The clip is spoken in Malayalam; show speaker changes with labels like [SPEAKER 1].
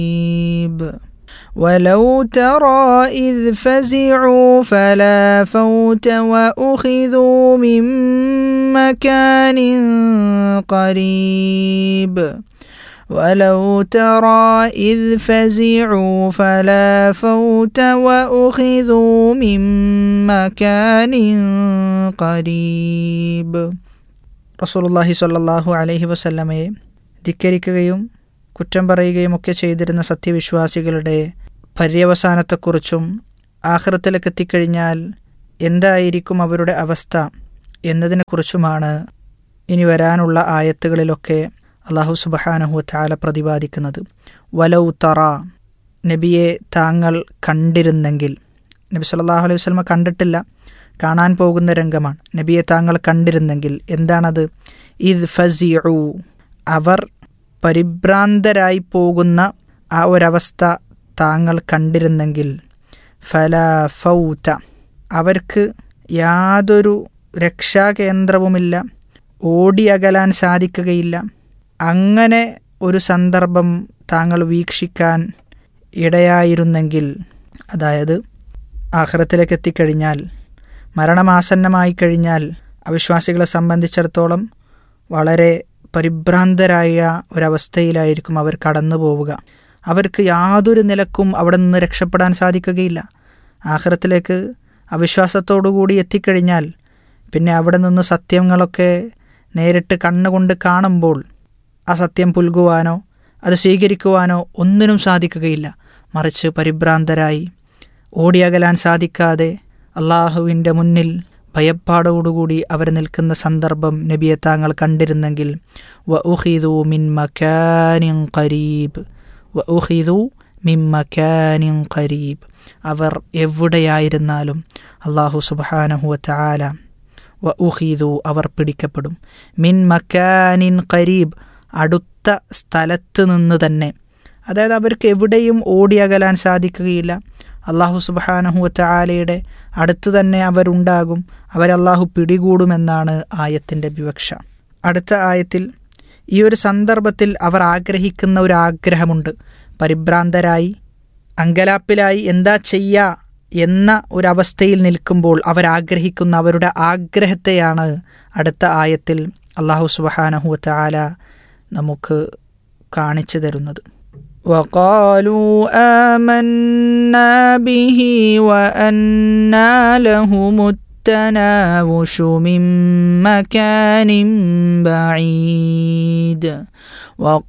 [SPEAKER 1] ولو ترى إذ فزعوا فلا فوت وأخذوا من مكان قريب ولو ترى إذ فزعوا فلا فوت وأخذوا من مكان قريب റസൂലുള്ളാഹി സ്വല്ലല്ലാഹു അലൈഹി വസല്ലമയെ ധിക്കരിക്കുകയും കുറ്റം പറയുകയും ഒക്കെ ചെയ്തിരുന്ന സത്യവിശ്വാസികളുടെ പര്യവസാനത്തെക്കുറിച്ചും ആഹ്റത്തിലേക്ക് എത്തിക്കഴിഞ്ഞാൽ എന്തായിരിക്കും അവരുടെ അവസ്ഥ എന്നതിനെക്കുറിച്ചുമാണ് ഇനി വരാനുള്ള ആയത്തുകളിലൊക്കെ അള്ളാഹു സുബഹാനഹു താല പ്രതിപാദിക്കുന്നത് വലൗ തറ നബിയെ താങ്കൾ കണ്ടിരുന്നെങ്കിൽ നബി സല്ലല്ലാഹു അലൈഹി വസല്ലമ കണ്ടിട്ടില്ല കാണാൻ പോകുന്ന രംഗമാണ് നബിയെ താങ്കൾ കണ്ടിരുന്നെങ്കിൽ എന്താണത് ഇദ് ഫസിഉ അവർ പരിഭ്രാന്തരായി പോകുന്ന ആ ഒരവസ്ഥ താങ്കൾ കണ്ടിരുന്നെങ്കിൽ ഫല ഫൗത അവർക്ക് യാതൊരു രക്ഷാകേന്ദ്രവുമില്ല ഓടിയകലാൻ സാധിക്കുകയില്ല അങ്ങനെ ഒരു സന്ദർഭം താങ്കൾ വീക്ഷിക്കാൻ ഇടയായിരുന്നെങ്കിൽ അതായത് ആഹ്റത്തിലേക്ക് എത്തിക്കഴിഞ്ഞാൽ മരണമാസന്നമായി കഴിഞ്ഞാൽ അവിശ്വാസികളെ സംബന്ധിച്ചിടത്തോളം വളരെ പരിഭ്രാന്തരായ ഒരവസ്ഥയിലായിരിക്കും അവർ കടന്നു പോവുക അവർക്ക് യാതൊരു നിലക്കും അവിടെ നിന്ന് രക്ഷപ്പെടാൻ സാധിക്കുകയില്ല ആഹ്റത്തിലേക്ക് അവിശ്വാസത്തോടുകൂടി എത്തിക്കഴിഞ്ഞാൽ പിന്നെ അവിടെ നിന്ന് സത്യങ്ങളൊക്കെ നേരിട്ട് കണ്ണുകൊണ്ട് കാണുമ്പോൾ ആ സത്യം പുൽകുവാനോ അത് സ്വീകരിക്കുവാനോ ഒന്നിനും സാധിക്കുകയില്ല മറിച്ച് പരിഭ്രാന്തരായി ഓടിയകലാൻ സാധിക്കാതെ അള്ളാഹുവിൻ്റെ മുന്നിൽ ഭയപ്പാടോടുകൂടി അവർ നിൽക്കുന്ന സന്ദർഭം നബിയെ താങ്കൾ കണ്ടിരുന്നെങ്കിൽ വ ഉഹിദു മിൻ മക്കാനിൻ ഖരീബ് വ ഉഹിദു മിൻ മക്കാനിൻ ഖരീബ് അവർ എവിടെയായിരുന്നാലും അള്ളാഹു സുബാനഹുവ ചാല വ ഉഹിദു അവർ പിടിക്കപ്പെടും മിൻ മക്കാനിൻ ഖരീബ് അടുത്ത സ്ഥലത്ത് നിന്ന് തന്നെ അതായത് അവർക്ക് എവിടെയും ഓടിയകലാൻ സാധിക്കുകയില്ല അള്ളാഹു സുബാനഹുവത്ത ആലയുടെ അടുത്ത് തന്നെ അവരുണ്ടാകും അവരല്ലാഹു പിടികൂടുമെന്നാണ് ആയത്തിൻ്റെ വിവക്ഷ അടുത്ത ആയത്തിൽ ഈ ഒരു സന്ദർഭത്തിൽ അവർ ആഗ്രഹിക്കുന്ന ഒരു ആഗ്രഹമുണ്ട് പരിഭ്രാന്തരായി അങ്കലാപ്പിലായി എന്താ ചെയ്യുക എന്ന ഒരവസ്ഥയിൽ നിൽക്കുമ്പോൾ അവരാഗ്രഹിക്കുന്ന അവരുടെ ആഗ്രഹത്തെയാണ് അടുത്ത ആയത്തിൽ അള്ളാഹു സുബാനഹുവത്ത ആല നമുക്ക് കാണിച്ചു തരുന്നത് وقالوا آمنا به وأنا لهم التناوش من مكان بعيد